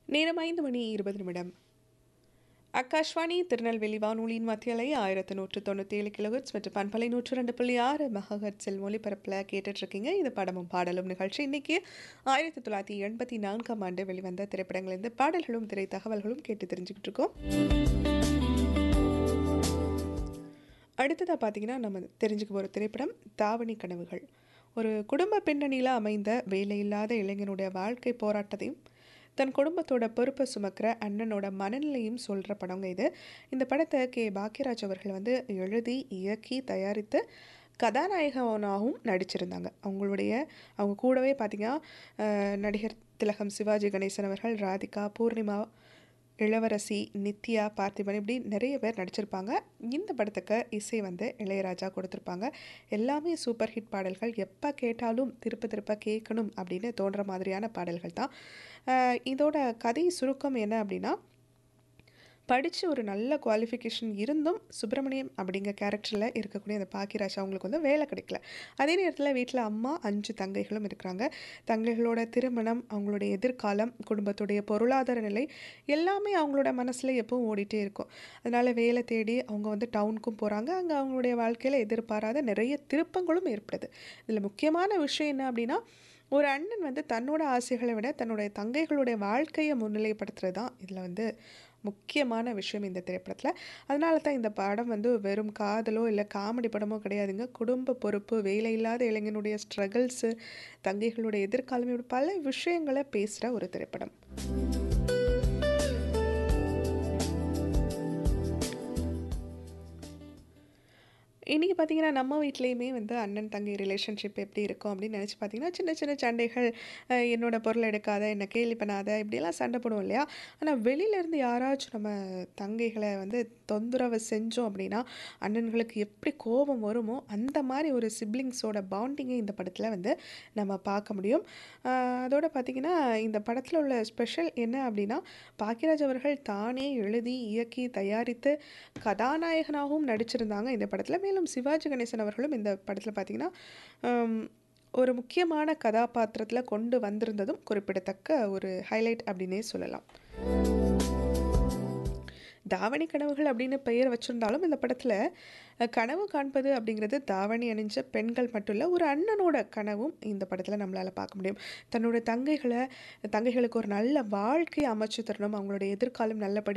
நேரம் ஐந்து மணி இருபது நிமிடம் ஆகாஷ்வாணி திருநெல்வேலி வானொலியின் மத்திய அலை ஆயிரத்து நூற்று தொண்ணூற்றி ஏழு கிலோஹெட்ஸ் மற்றும் பண்பலை நூற்று ரெண்டு புள்ளி ஆறு மெகாஹெட்ஸில் ஒலிபரப்பில் கேட்டுட்ருக்கீங்க இது படமும் பாடலும் நிகழ்ச்சி இன்னைக்கு ஆயிரத்தி தொள்ளாயிரத்தி எண்பத்தி நான்காம் ஆண்டு வெளிவந்த திரைப்படங்களிலிருந்து பாடல்களும் திரை தகவல்களும் கேட்டு தெரிஞ்சுக்கிட்டு இருக்கோம் அடுத்ததாக பார்த்தீங்கன்னா நம்ம தெரிஞ்சுக்க போகிற திரைப்படம் தாவணி கனவுகள் ஒரு குடும்ப பின்னணியில் அமைந்த வேலையில்லாத இளைஞனுடைய வாழ்க்கை போராட்டத்தையும் தன் குடும்பத்தோட பொறுப்பை சுமக்கிற அண்ணனோட மனநிலையும் சொல்கிற படங்க இது இந்த படத்தை கே பாக்யராஜ் அவர்கள் வந்து எழுதி இயக்கி தயாரித்து கதாநாயகனாகவும் நடிச்சிருந்தாங்க அவங்களுடைய அவங்க கூடவே பார்த்திங்கன்னா அஹ், நடிகர் திலகம் சிவாஜி கணேசன் அவர்கள் ராதிகா பூர்ணிமா இளவரசி நித்யா பார்த்திபன் இப்படி நிறைய பேர் நடிச்சிருப்பாங்க இந்த படத்துக்கு இசை வந்து இளையராஜா கொடுத்துருப்பாங்க எல்லாமே சூப்பர் ஹிட் பாடல்கள் எப்போ கேட்டாலும் திருப்ப திருப்ப கேட்கணும் அப்படின்னு தோன்ற மாதிரியான பாடல்கள் தான் அஹ் இதோட கதை சுருக்கம் என்ன அப்படின்னா படித்து ஒரு நல்ல குவாலிஃபிகேஷன் இருந்தும் சுப்பிரமணியம் அப்படிங்கிற கேரக்டரில் இருக்கக்கூடிய அந்த பாக்கியராஜ் அவங்களுக்கு வந்து வேலை கிடைக்கல அதே நேரத்தில் வீட்டில் அம்மா அஞ்சு தங்கைகளும் இருக்கிறாங்க தங்கைகளோட திருமணம் அவங்களுடைய எதிர்காலம் குடும்பத்துடைய பொருளாதார நிலை எல்லாமே அவங்களோட மனசில் எப்பவும் ஓடிட்டே இருக்கும் அதனால் வேலை தேடி அவங்க வந்து டவுனுக்கும் போகிறாங்க அங்கே அவங்களுடைய வாழ்க்கையில் எதிர்பாராத நிறைய திருப்பங்களும் ஏற்படுது இதில் முக்கியமான விஷயம் என்ன அப்படின்னா ஒரு அண்ணன் வந்து தன்னோட ஆசைகளை விட தன்னுடைய தங்கைகளுடைய வாழ்க்கையை முன்னிலைப்படுத்துறது தான் இதில் வந்து முக்கியமான விஷயம் இந்த திரைப்படத்தில் அதனால தான் இந்த படம் வந்து வெறும் காதலோ இல்லை காமெடி படமோ கிடையாதுங்க குடும்ப பொறுப்பு வேலையில்லாத இளைஞனுடைய ஸ்ட்ரகிள்ஸு தங்கைகளுடைய எதிர்காலம் இப்படி பல விஷயங்களை பேசுகிற ஒரு திரைப்படம் இன்றைக்கி பார்த்தீங்கன்னா நம்ம வீட்லேயுமே வந்து அண்ணன் தங்கை ரிலேஷன்ஷிப் எப்படி இருக்கும் அப்படின்னு நினச்சி பார்த்தீங்கன்னா சின்ன சின்ன சண்டைகள் அஹ், என்னோட பொருள் எடுக்காத என்னை கேலி பண்ணாத இப்படியெல்லாம் சண்டை போடுவோம் இல்லையா ஆனால் வெளியிலேருந்து யாராச்சும் நம்ம தங்கைகளை வந்து தொந்தரவு செஞ்சோம் அப்படின்னா அண்ணன்களுக்கு எப்படி கோபம் வருமோ அந்த மாதிரி ஒரு சிப்ளிங்ஸோட பாண்டிங்கை இந்த படத்தில் வந்து நம்ம பார்க்க முடியும் அஹ், அதோட பார்த்திங்கன்னா இந்த படத்தில் உள்ள ஸ்பெஷல் என்ன அப்படின்னா பாக்கியராஜ் அவர்கள் தானே எழுதி இயக்கி தயாரித்து கதாநாயகனாகவும் நடிச்சிருந்தாங்க இந்த படத்தில் மேலும் சிவாஜி கணேசன் அவர்களும் இந்த படத்தில் பார்த்திங்கன்னா ஹம், ஒரு முக்கியமான கதாபாத்திரத்தில் கொண்டு வந்திருந்ததும் குறிப்பிடத்தக்க ஒரு ஹைலைட் அப்படின்னே சொல்லலாம் தாவணி கனவுகள் அப்படின்னு பெயர் வச்சுருந்தாலும் இந்த படத்தில் அஹ், கனவு காண்பது அப்படிங்கிறது தாவணி அணிஞ்ச பெண்கள் மட்டும் இல்லை ஒரு அண்ணனோட கனவும் இந்த படத்தில் நம்மளால் பார்க்க முடியும் தன்னோட தங்கைகளை தங்கைகளுக்கு ஒரு நல்ல வாழ்க்கையை அமைச்சு தரணும் அவங்களுடைய எதிர்காலம் நல்லபடி